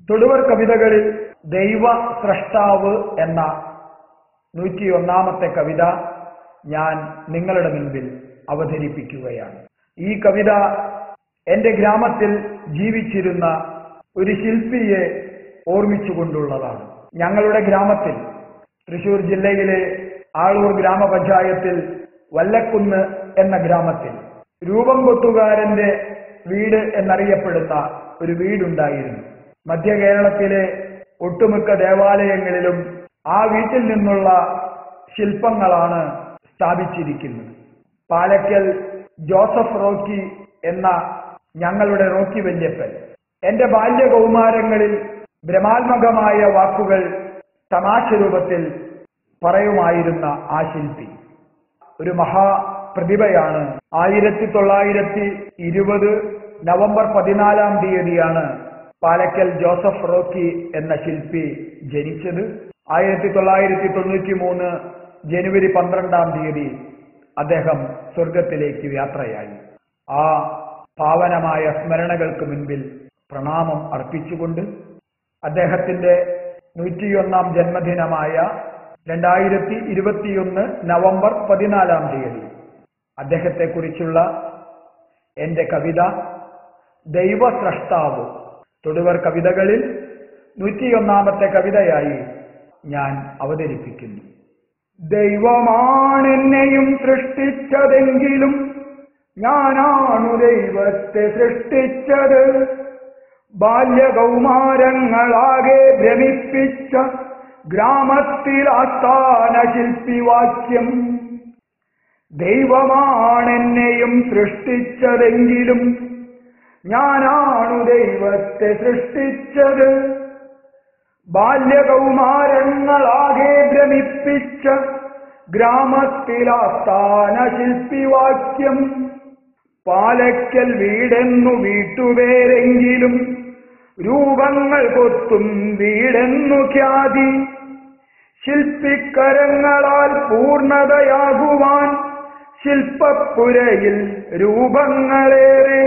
തൊടുവർ കവിതകളിൽ ദൈവ സ്രഷ്ടാവ് എന്ന നൂറ്റിയൊന്നാമത്തെ കവിത ഞാൻ നിങ്ങളുടെ മുൻപിൽ അവതരിപ്പിക്കുകയാണ് ഈ കവിത എന്റെ ഗ്രാമത്തിൽ ജീവിച്ചിരുന്ന ഒരു ശില്പിയെ ഓർമ്മിച്ചുകൊണ്ടുള്ളതാണ് ഞങ്ങളുടെ ഗ്രാമത്തിൽ തൃശൂർ ജില്ലയിലെ ആളൂർ ഗ്രാമപഞ്ചായത്തിൽ വല്ലക്കുന്ന് എന്ന ഗ്രാമത്തിൽ രൂപം കൊത്തുകാരന്റെ വീട് എന്നറിയപ്പെടുന്ന ഒരു വീടുണ്ടായിരുന്നു മധ്യ കേരളത്തിലെ ഒട്ടുമിക്ക ദേവാലയങ്ങളിലും ആ വീട്ടിൽ നിന്നുള്ള ശില്പങ്ങളാണ് സ്ഥാപിച്ചിരിക്കുന്നത് പാലക്കൽ ജോസഫ് റോക്കി എന്ന ഞങ്ങളുടെ റോക്കി വല്യപ്പൻ എന്റെ ബാല്യകൗമാരങ്ങളിൽ ഭ്രമാത്മകമായ വാക്കുകൾ തമാശ രൂപത്തിൽ പറയുമായിരുന്ന ആ ശില്പി ഒരു മഹാപ്രതിഭയാണ് ആയിരത്തി തൊള്ളായിരത്തി ഇരുപത് നവംബർ പതിനാലാം തീയതിയാണ് പാലക്കൽ ജോസഫ് റോക്കി എന്ന ശില്പി ജനിച്ചത് ആയിരത്തി തൊള്ളായിരത്തി തൊണ്ണൂറ്റി മൂന്ന് ജനുവരി പന്ത്രണ്ടാം തീയതി അദ്ദേഹം സ്വർഗത്തിലേക്ക് യാത്രയായി ആ പാവനമായ സ്മരണകൾക്ക് മുൻപിൽ പ്രണാമം അർപ്പിച്ചുകൊണ്ട് അദ്ദേഹത്തിന്റെ നൂറ്റിയൊന്നാം ജന്മദിനമായ രണ്ടായിരത്തി ഇരുപത്തിയൊന്ന് നവംബർ പതിനാലാം തീയതി അദ്ദേഹത്തെക്കുറിച്ചുള്ള എന്റെ കവിത ദൈവസ്രഷ്ടാവ് തൊടുവർ കവിതകളിൽ നൂറ്റിയൊന്നാമത്തെ കവിതയായി ഞാൻ അവതരിപ്പിക്കുന്നു ദൈവമാണെന്നെയും സൃഷ്ടിച്ചതെങ്കിലും ഞാനാണു ദൈവത്തെ സൃഷ്ടിച്ചത് ബാല്യകൗമാരങ്ങളാകെ ഭ്രമിപ്പിച്ച ഗ്രാമത്തിൽ ആസ്ഥാന ശില്പിവാക്യം ദൈവമാണെന്നെയും സൃഷ്ടിച്ചതെങ്കിലും ഞാനാണു ദൈവത്തെ സൃഷ്ടിച്ചത് ബാല്യകൗമാരങ്ങളാകെ ഭ്രമിപ്പിച്ച ഗ്രാമത്തിലാസ്ഥാന ശില്പിവാക്യം പാലക്കൽ വീടെന്നു വീട്ടുപേരെങ്കിലും രൂപങ്ങൾ കൊത്തും വീടെന്നു ഖ്യാതി ശില്പിക്കരങ്ങളാൽ പൂർണതയാകുവാൻ ശില്പപ്പുരയിൽ രൂപങ്ങളേറെ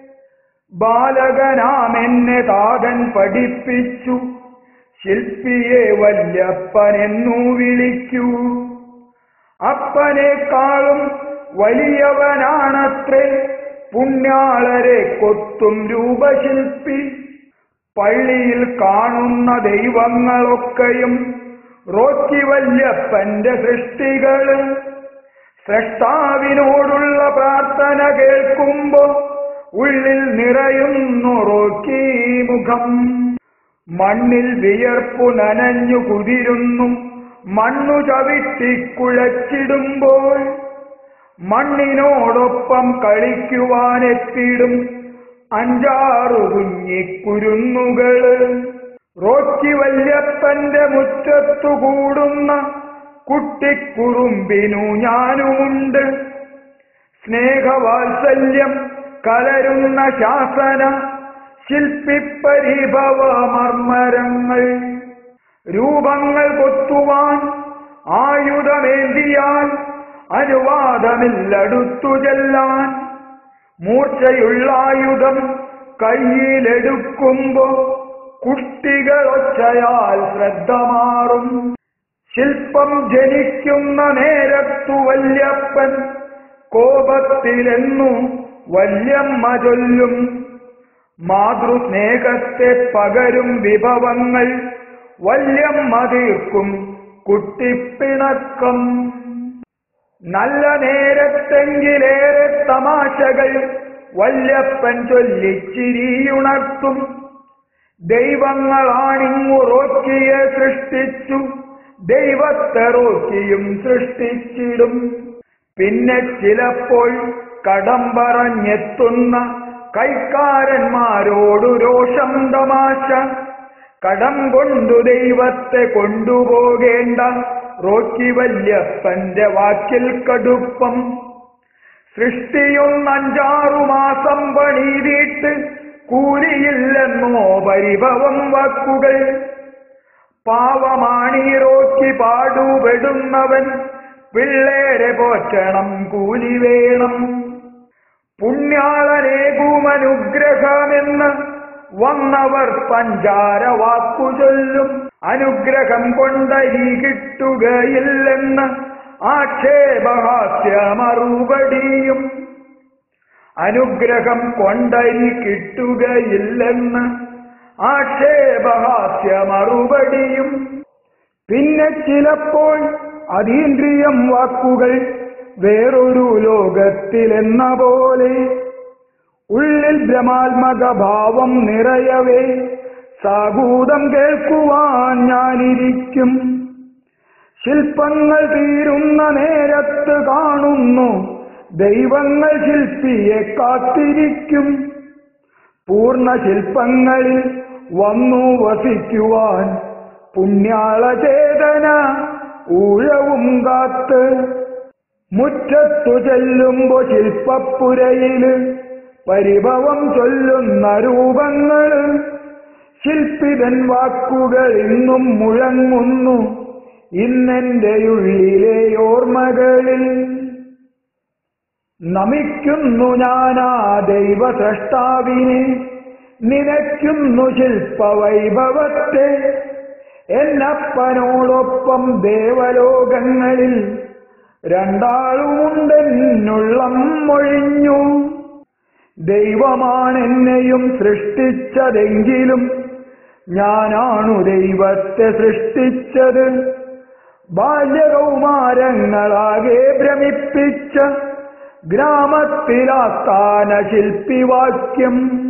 ബാലകനാം എന്നെ താതൻ പഠിപ്പിച്ചു ശില്പിയെ വല്യപ്പനെന്നു വിളിക്കൂ അപ്പനേക്കാളും വലിയവനാണത്രേ പുണ്യാളരെ കൊത്തും രൂപശില്പി പള്ളിയിൽ കാണുന്ന ദൈവങ്ങളൊക്കെയും റോക്കി വല്യപ്പന്റെ സൃഷ്ടികള് സൃഷ്ടാവിനോടുള്ള പ്രാർത്ഥന കേൾക്കുമ്പോ ഉള്ളിൽ നിറയുന്നു റോക്കി മുഖം മണ്ണിൽ വിയർപ്പു നനഞ്ഞു കുതിരുന്നു മണ്ണു ചവിട്ടിക്കുഴച്ചിടുമ്പോൾ മണ്ണിനോടൊപ്പം കളിക്കുവാനെത്തിടും അഞ്ചാറു കുഞ്ഞിക്കുരുന്നുകള് റോക്കി വല്യപ്പന്റെ മുറ്റത്തു കൂടുന്ന കുട്ടിക്കുറുമ്പിനു ഞാനുമുണ്ട് സ്നേഹവാത്സല്യം കലരുന്ന ശാസന ശില്പിപ്പരിഭവമർമരങ്ങൾ രൂപങ്ങൾ കൊത്തുവാൻ ആയുധമേന്തിയാൽ അനുവാദമില്ലടുത്തു ചെല്ലാൻ മൂർച്ചയുള്ള ആയുധം കയ്യിലെടുക്കുമ്പോ കുട്ടികളൊച്ചയാൽ ശ്രദ്ധ മാറും ശില്പം ജനിക്കുന്ന നേരത്തു വല്യപ്പൻ കോപത്തിലെന്നു വല്യമ്മ ചൊല്ലും മാതൃസ്നേഹത്തെ പകരും വിഭവങ്ങൾ വല്യമ്മ തീർക്കും കുട്ടിപ്പിണക്കം നല്ല നേരത്തെങ്കിലേറെ തമാശകൾ വല്യപ്പൻ ചൊല്ലിച്ചിരിയുണർത്തും ദൈവങ്ങളാണിങ്ങു റോക്കിയെ സൃഷ്ടിച്ചു ദൈവത്തെ റോക്കിയും സൃഷ്ടിച്ചിടും പിന്നെ ചിലപ്പോൾ കടം പറഞ്ഞെത്തുന്ന കൈക്കാരന്മാരോടു രോഷം തമാശ കടം കൊണ്ടു ദൈവത്തെ കൊണ്ടുപോകേണ്ട റോക്കി വല്യപ്പന്റെ വാക്കിൽ കടുപ്പം സൃഷ്ടിയൊന്നഞ്ചാറു മാസം പണിതിട്ട് കൂലിയില്ലെന്നോ പരിഭവം വാക്കുകൾ പാവമാണീ റോക്കി പാടുപെടുന്നവൻ പിള്ളേരെ പോറ്റണം കൂലി വേണം പുണ്യാളനേകുമനുഗ്രഹമെന്ന് വന്നവർ പഞ്ചാര വാക്കു ചൊല്ലും അനുഗ്രഹം കൊണ്ടരി കിട്ടുകയില്ലെന്ന് ആക്ഷേപഹാസ്യ മറുപടിയും അനുഗ്രഹം കൊണ്ടരി കിട്ടുകയില്ലെന്ന് ആക്ഷേപഹാസ്യ മറുപടിയും പിന്നെ ചിലപ്പോൾ അതീന്ദ്രിയം വാക്കുകൾ വേറൊരു ലോകത്തിലെന്ന പോലെ ഉള്ളിൽ ഭ്രമാത്മക ഭാവം നിറയവേ സാഗൂതം കേൾക്കുവാൻ ഞാനിരിക്കും ശില്പങ്ങൾ തീരുന്ന നേരത്ത് കാണുന്നു ദൈവങ്ങൾ ശില്പിയെ കാത്തിരിക്കും പൂർണ്ണ ശില്പങ്ങളിൽ വന്നു വസിക്കുവാൻ പുണ്യാളചേതന ഊഴവും കാത്ത് മുറ്റത്തു ചെല്ലുമ്പോ ശില്പപ്പുരയില് പരിഭവം ചൊല്ലുന്ന രൂപങ്ങള് ശില്പിതൻ വാക്കുകൾ ഇന്നും മുഴങ്ങുന്നു ഇന്നെന്റെ ഉള്ളിലെ ഓർമ്മകളിൽ നമിക്കുന്നു ഞാനാ ദൈവസ്രഷ്ടാവിനെ നിനയ്ക്കുന്നു ശില്പവൈഭവത്തെ എന്നപ്പനോടൊപ്പം ദേവലോകങ്ങളിൽ രണ്ടാളുമുണ്ടെന്നുള്ളം മൊഴിഞ്ഞു ദൈവമാണെന്നെയും സൃഷ്ടിച്ചതെങ്കിലും ഞാനാണു ദൈവത്തെ സൃഷ്ടിച്ചത് ബാല്യകൗമാരങ്ങളാകെ ഭ്രമിപ്പിച്ച ഗ്രാമത്തിലാസ്ഥാന ശില്പിവാക്യം